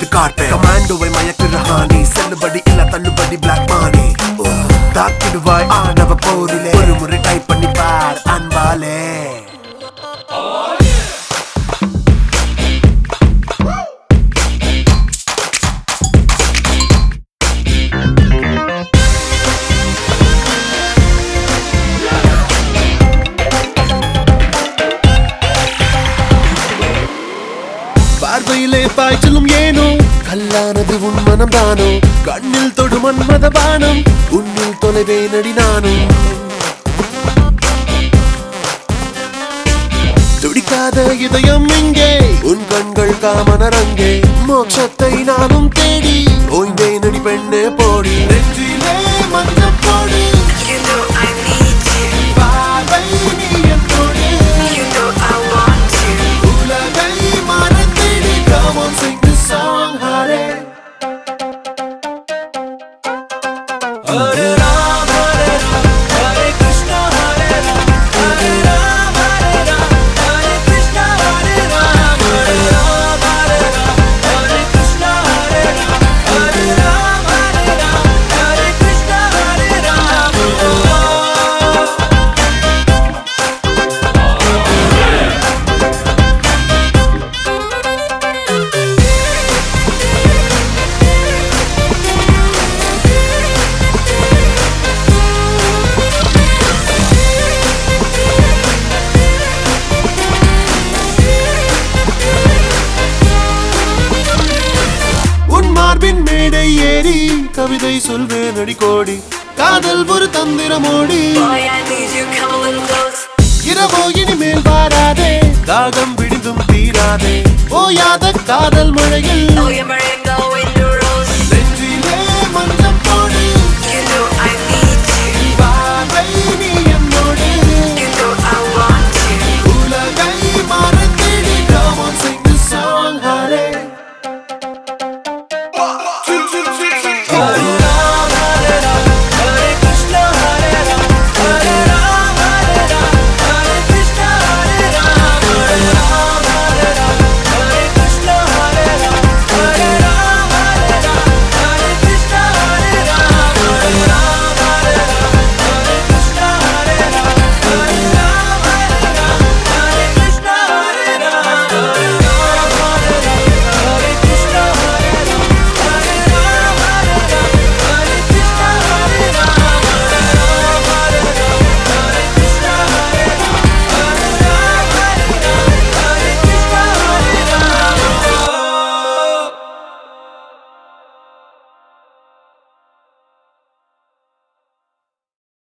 காட்டு கமாண்டோவை மயக்குற ஹானி செல்லுபடி இல்ல தள்ளுபடி பிளாக் மானி தாக்கிடுவாய் ஆனவ போரிலே ஒரு முறை டைப் பண்ணி பார் அன்பாலே பார்வையிலே பாய்ச்சலும் ஏனோ கல்லானது உன் மனம் தானோ கண்ணில் தொடு மன்மத பானம் உன்னில் தொலைவே நடி நானும் துடிக்காத இதயம் இங்கே உன் கண்கள் காமனரங்கே மோட்சத்தை நானும் தேடி ஓய்ந்தே நடி பெண்ணே போடி நெஞ்சிலே மஞ்சள் போடு You know I need you. பார்வை நீ என்னோடு You know I want you. உலகை மறந்திடு come on sing the song Hare Hare Ram Hare Ram Hare Krishna Hare Ram Hare Ram Hare Ram Hare Krishna Hare Ram Hare Ram Hare Ram Hare Krishna Hare Ram Hare Ram Hare Ram Hare Krishna Hare Ram உன் மார்பின் மேடை ஏறி கவிதை சொல்வேன் அடிக்கோடி காதல் ஒரு தந்திரமோடி Boy, I need you. Come a little close. இரவோ இனிமேல் வாராதே தாகம் விடுந்தும் தீராதே ஓயாத காதல் மழையில் Oh, you're my